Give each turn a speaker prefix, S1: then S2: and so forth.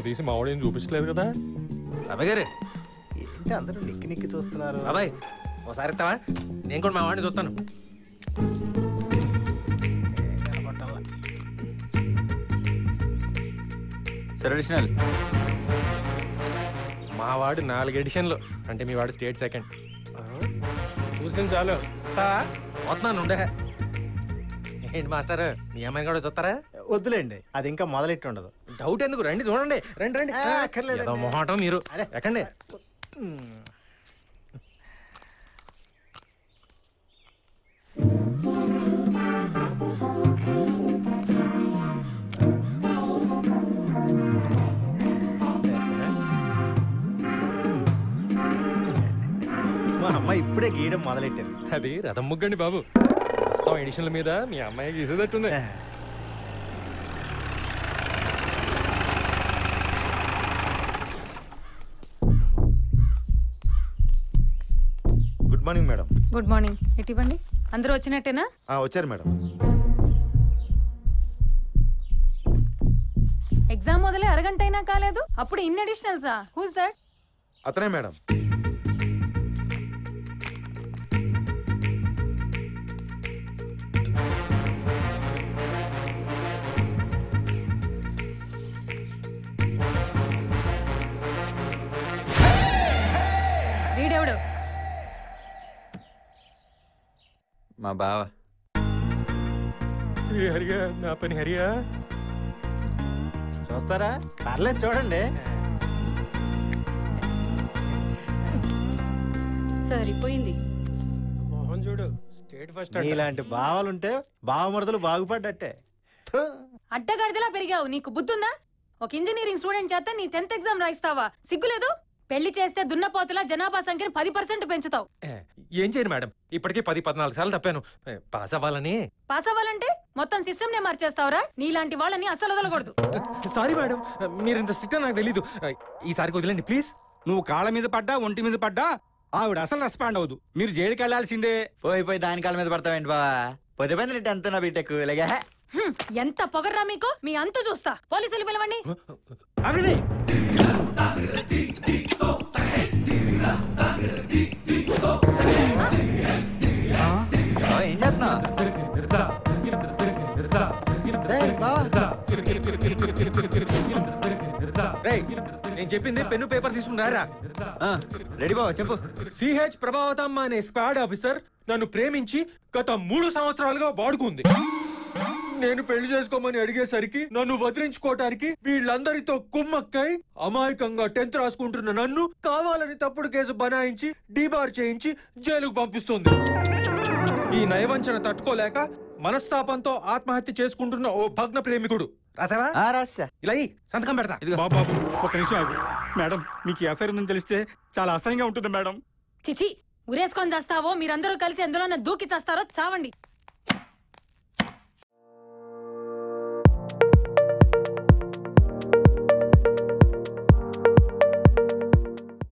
S1: తీసి మా వాడు ఏం చూపించలేదు కదా
S2: బాబాయ్ గారు
S3: ఏంటి అందరూ నిక్కి నిక్కి చూస్తున్నారు
S2: బాబాయ్ ఒకసారి ఇస్తావా నేను కూడా మా వాడిని చూస్తాను
S4: సార్ అడిషనల్
S1: మా వాడు నాలుగు ఎడిషన్లు అంటే మీ వాడు స్టేట్ సెకండ్ చూసింది చాలు ఇస్తావా
S2: వస్తున్నాను ఉండే ఏంటి మాస్టర్ మీ అమ్మాయిని కూడా చూస్తారా
S3: వద్దులేండి అది ఇంకా మొదలెట్టి ఉండదు
S2: డౌట్ ఎందుకు రండి చూడండి రండి రండి
S3: ఆ, అక్కర్లేదండి.
S2: ఏదో మొహాటం మీరు
S3: అరే.
S2: ఎక్కండి
S3: మా అమ్మ ఇప్పుడే గీయడం మొదలెట్టింది
S1: అది రథం ముగ్గండి బాబు మొత్తం ఎడిషన్ల మీద మీ అమ్మాయి గీసేటట్టుంది
S5: good morning madam
S6: good morning ఎటు ఇవ్వండి అందరూ వచ్చినట్టేనా
S5: ఆ, వచ్చారు మేడం
S6: ఎగ్జామ్ మొదలై అరగంట అయినా కాలేదు అప్పుడు ఇన్ అడిషనల్సా హూస్ దట్
S5: అతనే మేడం
S6: వీడెవడు
S4: మా బావ
S1: ఏ హరియా నా పని హరియా
S3: చూస్తారా పర్లేదు చూడండి
S6: సరిపోయింది
S1: మోహన్ చూడు స్టేట్ ఫస్ట్
S3: ఇలాంటి భావాలుంటే భావమరుదులు బాగుపడ్డట్టే థు.
S6: అడ్డగాడిదలా పెరిగావు నీకు బుద్ధుందా ఒక ఇంజనీరింగ్ స్టూడెంట్ చేత నీ టెన్త్ ఎగ్జామ్ రాయిస్తావా సిగ్గులేదు పెళ్లి చేస్తే దున్నపోతులా జనాభా సంఖ్యను పది పర్సెంట్ పెంచుతావు
S1: ఏం చేయను మేడం ఇప్పటికే పది పద్నాలుగు సార్లు తప్పాను ఏ, పాస్ అవ్వాలని
S6: పాస్ అవ్వాలంటే మొత్తం సిస్టమ్ నే మార్చేస్తావురా నీలాంటి వాళ్ళని అసలు వదలకూడదు
S1: సారీ మేడం మీరు ఇంత స్ట్రిక్ట్ నాకు తెలీదు ఈసారికి వదిలేండి ప్లీజ్
S7: నువ్వు కాళ్ళ మీద పడ్డా ఒంటి మీద పడ్డా ఆవిడ అసలు రెస్పాండ్ అవ్వదు మీరు జైలుకి వెళ్లాల్సిందే
S4: పోయి పోయి దాని కాళ్ళ మీద పడతావేంటి బావా పొద్దు పని టెన్త్ నా బీటెక్ లేగా
S6: హ్మ్, ఎంత పొగర్రా మీకు మీ అంతు చూస్తా పోలీసులు పిలవండి
S1: అగని
S4: ఏం చేస్తున్నావు రేయ్, బావా.
S1: రేయ్ నేను చెప్పింది పెన్ను పేపర్ తీసుకున్నారా
S4: ఆ, రెడీ బావా చెప్పు
S1: సిహెచ్ ప్రభావతమ్మ అనే స్క్వాడ్ ఆఫీసర్ నన్ను ప్రేమించి గత మూడు సంవత్సరాలుగా వాడుకుంది నేను పెళ్లి చేసుకోమని అడిగేసరికి నన్ను వదిలించుకోవటానికి వీళ్ళందరితో కుమ్మక్కై అమాయకంగా టెన్త్ రాసుకుంటున్న నన్ను కావాలని తప్పుడు కేసు బనాయించి డీబార్ చేయించి జైలుకు పంపిస్తుంది ఈ నయవంచన తట్టుకోలేక మనస్తాపంతో ఆత్మహత్య చేసుకుంటున్న ఓ భగ్న ప్రేమికుడు రాసావా
S4: ఆ రాసా
S1: ఇలా ఇయ్యి, సంతకం పెడతా
S7: బాబు బాబు ఒక నిమిషం ఆగు మేడం మీకు ఈ అఫైర్ ఉందని తెలిస్తే చాలా అసహ్యంగా ఉంటుంది మేడం
S6: చిచి ఉరేసుకొని చేస్తావో మీరందరూ కలిసి ఎందులోనే దూకి చేస్తారో చావండి